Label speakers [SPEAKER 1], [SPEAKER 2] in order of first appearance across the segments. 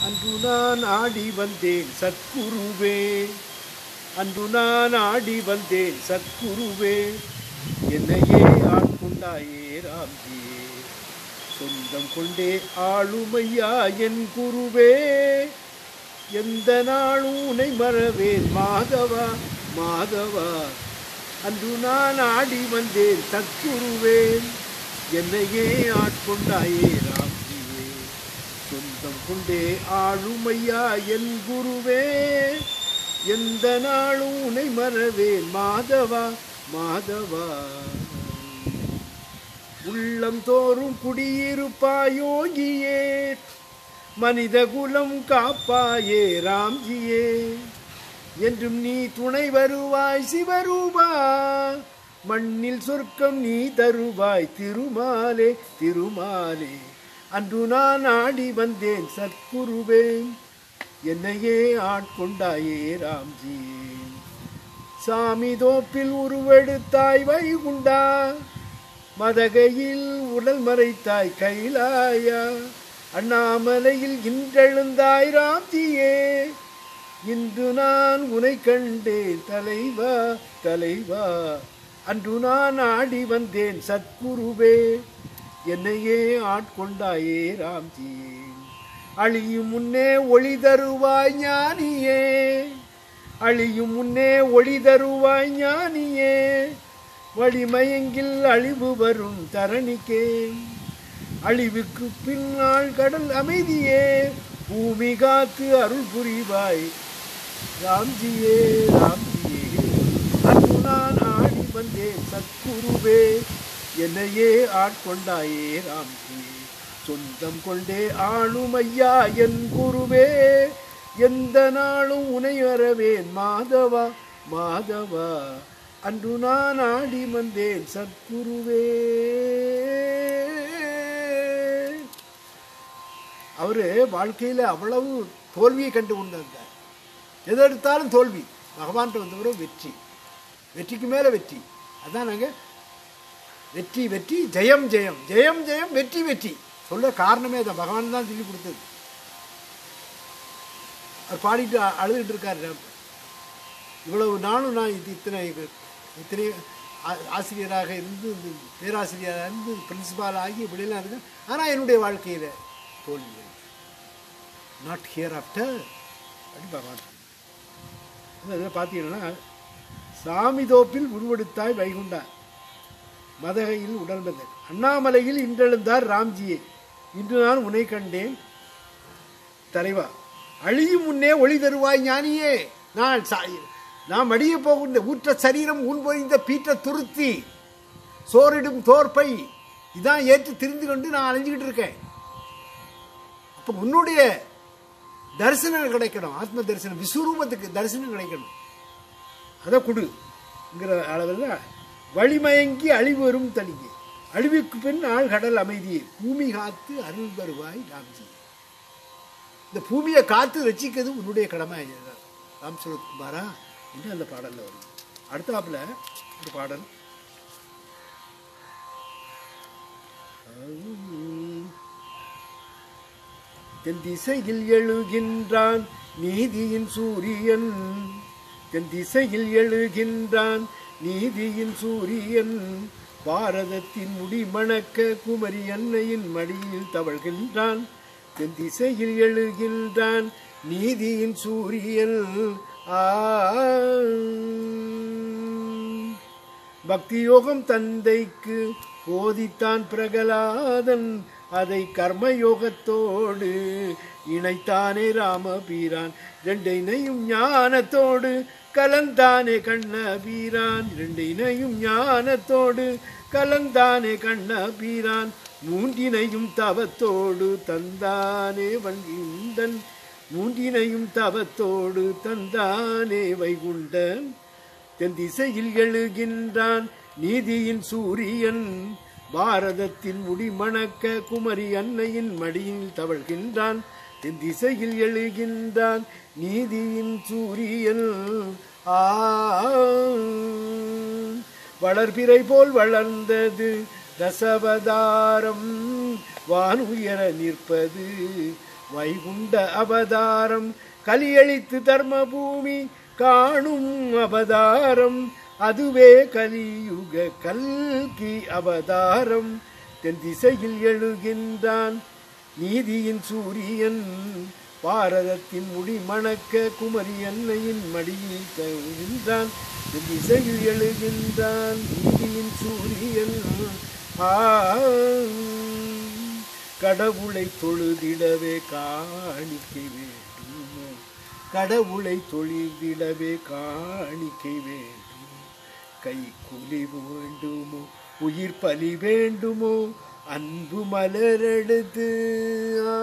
[SPEAKER 1] அன்று நான் ஆடி வந்தேன் சத்குருவே அன்று நான் ஆடி வந்தேன் சத்குருவே என்னையே ஆட்கொண்டாயே ராம்ஜியே சொந்தம் கொண்டே ஆளுமையா என் குருவே எந்த நாளும் உனை மறவேன் மாதவா மாதவா அன்று நான் ஆடி வந்தேன் சத்குருவேன் என்னையே ஆட்கொண்டாயே ராம்ஜியே சொந்தம் கொண்டே ஆளுமையா என் குருவே எந்த நாளும் உனை மறவேன் மாதவா மாதவா உள்ளம் தோறும் குடியிருப்பாயோகியே மனித குலம் காப்பாயே ராம்ஜியே என்றும் நீ துணை வருவாய் சிவரூபா மண்ணில் சொர்க்கம் நீ தருவாய் திருமாலே திருமாலே அன்று நான் ஆடி வந்தேன் சத்குருவே என்னையே ஆட்கொண்டாயே ராம்ஜி சாமி தோப்பில் உருவெடுத்தாய் வைகுண்டா மதகையில் உடல் மறைத்தாய் கைலாயா அண்ணாமலையில் இன்றெழுந்தாய் ராம்ஜியே இன்று நான் உனை கண்டேன் தலைவா தலைவா அன்று நான் ஆடி வந்தேன் சத்குருவே என்னையே ஆட்கொண்டாயே ராம்ஜி அழியும் முன்னே ஒளி தருவாய் ஞானியே அழியும் முன்னே ஒளி தருவாய் ஞானியே வழிமயங்கில் அழிவு வரும் தரணிக்கே அழிவுக்கு பின்னால் கடல் அமைதியே பூமி காத்து அருள் புரிவாய் ராம்ஜியே ராம்ஜியே அன்று நான் ஆடி வந்தேன் சத்குருவே என்னையே ஆட்கொண்டாயே ராம்ஜியே சொந்தம் கொண்டே ஆளும் ஐயா என் குருவே எந்த நாளும் உனை வரவேன் மாதவா மாதவா அன்று நான் ஆடி வந்தேன் சத்குருவே அவரு வாழ்க்கையில அவ்வளவு தோல்வியை கண்டு கொண்டிருந்தார் எது எடுத்தாலும் தோல்வி பகவான்கிட்ட வந்தவரும் வெற்றி வெற்றிக்கு மேல வெற்றி அதான் நாங்க வெற்றி வெற்றி ஜெயம் ஜெயம் ஜெயம் ஜெயம் வெற்றி வெற்றி சொல்ல காரணமே தான் பகவான் தான் சொல்லி கொடுத்தது அவர் பாடிட்டு அ- அழுதுகிட்டு இருக்காரு இவ்வளவு நாளும் நான் இது இத்தனை இத்தனை ஆ- ஆசிரியராக இருந்து இந்த பேராசிரியராக இருந்து பிரின்சிபால் ஆகி இப்படியெல்லாம் இருக்கேன் ஆனால் என்னுடைய வாழ்க்கையில் தோல்வி நாட் ஹியர் ஆஃப்டர் அப்படி பகவான் அதில் பார்த்தீங்கன்னா சாமி தோப்பில் உருவெடுத்தாய் வைகுண்டா மதகையில் உடல் வந்தேன் அண்ணாமலையில் இன்றெழுந்தார் ராம்ஜியே இன்று நான் உன்னை கண்டேன் தலைவா அழியும் முன்னே ஒளி தருவாய் ஞானியே நான் சா- நாம் அடிய போகின்ற ஊற்ற சரீரம் உன் பொறிந்த பீற்ற துருத்தி சோறிடும் தோற்பை இதான் ஏற்று திரிந்து கொண்டு நான் அலைஞ்சுக்கிட்டு இருக்கேன் அப்போ உன்னுடைய தரிசனம் கிடைக்கணும் ஆத்ம தரிசனம் விஸ்வரூபத்துக்கு தரிசனம் கிடைக்கணும் அதை கொடுங்கிற அளவில் வழிமயங்கி அழிவு வரும் தனியே அழிவுக்கு பின் ஆள் கடல் அமைதியே பூமி காத்து அருள் வருவாய் ராம்ஜி இந்த பூமியை காத்து ரசிக்கிறது உன்னுடைய கடமை ராம் குமாரா என்று அந்த பாடல்ல வரும் அடுத்தாப்புல ஒரு பாடல் தென் திசையில் எழுகின்றான் நீதியின் சூரியன் தென் திசையில் எழுகின்றான் நீதியின் சூரியன் பாரதத்தின் முடிமணக்க குமரி அன்னையின் மடியில் தவழ்கின்றான் தென் திசையில் எழுகின்றான் நீதியின் சூரியன் ஆ பக்தி யோகம் தந்தைக்கு போதித்தான் பிரகலாதன் அதை கர்மயோகத்தோடு இணைத்தானே ராமபீரான் ரெண்டினையும் ஞானத்தோடு கலந்தானே கண்ணபீரான் ரெண்டினையும் ஞானத்தோடு கலந்தானே கண்ணபீரான் மூன்றினையும் தவத்தோடு தந்தானே வங்கிந்தன் மூன்றினையும் தவத்தோடு தந்தானே வைகுண்டன் தென் திசையில் எழுகின்றான் நீதியின் சூரியன் பாரதத்தின் முடிமணக்க குமரி அன்னையின் மடியில் தவழ்கின்றான் தென் திசையில் எழுகின்றான் நீதியின் சூரியன் ஆ வளர்பிறை போல் வளர்ந்தது தசவதாரம் வானுயர நிற்பது வைகுண்ட அவதாரம் கலியளித்து தர்மபூமி காணும் அவதாரம் அதுவே கலியுக கல்கி அவதாரம் தென் திசையில் எழுகின்றான் நீதியின் சூரியன் பாரதத்தின் முடி மணக்க குமரி அன்னையின் மடியில் தழுகின்றான் தென் திசையில் எழுகின்றான் நீதியின் சூரியன் ஆ கடவுளை தொழுதிடவே காணிக்கை வேண்டுமோ கடவுளை தொழுதிடவே காணிக்கை வேண்டும் கை கூலி வேண்டுமோ உயிர் பலி வேண்டுமோ அன்பு மலரெடுத்து ஆ,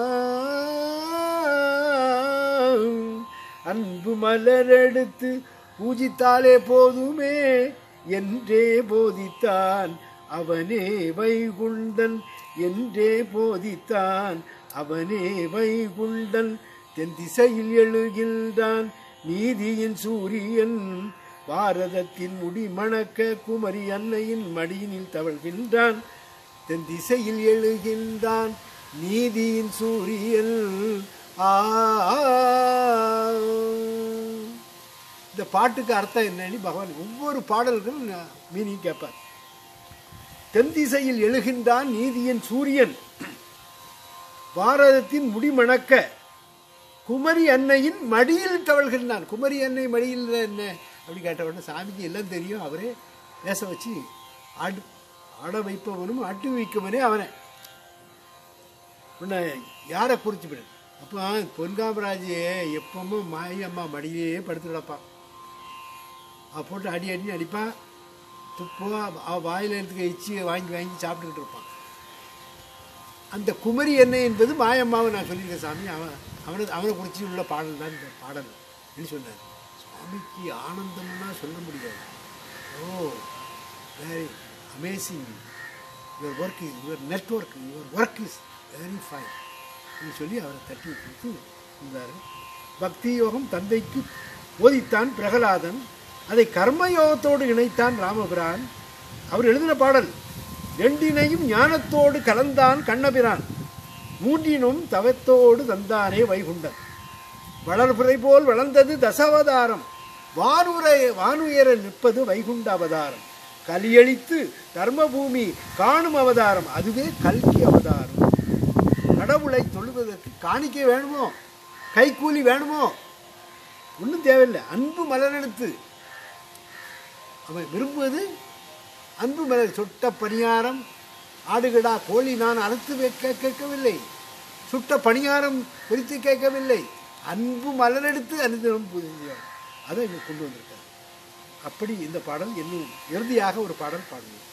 [SPEAKER 1] அன்பு மலரெடுத்து பூஜித்தாலே போதுமே என்றே போதித்தான் அவனே வைகுண்டன் என்றே போதித்தான் அவனே வைகுண்டன் தென் திசையில் எழுகின்றான் நீதியின் சூரியன் பாரதத்தின் முடி மணக்க குமரி அன்னையின் மடியினில் தவழ்கின்றான் தென் திசையில் எழுகின்றான் நீதியின் சூரியன் ஆ இந்த பாட்டுக்கு அர்த்தம் என்னன்னு பகவான் ஒவ்வொரு பாடல்களும் மீனிங் கேட்பார் தென் திசையில் எழுகின்றான் நீதியின் சூரியன் பாரதத்தின் முடிமணக்க குமரி அன்னையின் மடியில் தவழ்கின்றான் குமரி அன்னை மடியில் என்ன அப்படி கேட்ட உடனே சாமிக்கு எல்லாம் தெரியும் அவரே பேச வச்சு ஆடு ஆட வைப்பவனும் ஆட்டு வைக்கவனே அவனே உன்னை யாரை குறிச்சுவிடு அப்போ பொன்காமராஜே எப்பவும் மாயம்மா மடியிலேயே படுத்து கிடப்பான் அவ போட்டு அடி அடி அடிப்பான் துப்புவா அவ வாயில் எடுத்துக்க எச்சி வாங்கி வாங்கி சாப்பிட்டுக்கிட்டு இருப்பான் அந்த குமரி எண்ணெய் என்பது மாயம்மாவை நான் சொல்லியிருக்கேன் சாமி அவன் அவனை அவனை குறித்து உள்ள பாடல் தான் இந்த பாடல் அப்படின்னு சொன்னார் சுவாமிக்கு ஆனந்தம்னா சொல்ல முடியாது oh very amazing your work your network your work is very fine அப்படின்னு சொல்லி அவரை தட்டி கொடுத்து இருந்தார் பக்தி யோகம் தந்தைக்கு போதித்தான் பிரகலாதன் அதை கர்மயோகத்தோடு இணைத்தான் ராமபிரான் அவர் எழுதின பாடல் ரெண்டினையும் ஞானத்தோடு கலந்தான் கண்ணபிரான் மூன்றினும் தவத்தோடு தந்தானே வைகுண்டன் வளர்புரை போல் வளர்ந்தது தசாவதாரம் வானுரை வானுயர நிற்பது வைகுண்ட அவதாரம் கலியளித்து தர்மபூமி காணும் அவதாரம் அதுவே கல்கி அவதாரம் கடவுளை தொழுவதற்கு காணிக்கை வேணுமோ கைக்கூலி வேணுமோ ஒன்றும் தேவையில்லை அன்பு மலரெடுத்து அவன் விரும்புவது அன்பு மலர் சுட்ட பணியாரம் ஆடுகிடா கோழி நான் அறுத்து வைக்க கேட்கவில்லை சுட்ட பணியாரம் பிரித்து கேட்கவில்லை அன்பு மலரெடுத்து அனுதினம் புரிஞ்சார் அதை இங்கே கொண்டு வந்திருக்கார் அப்படி இந்த பாடல் இன்னும் இறுதியாக ஒரு பாடல் பாடுவோம்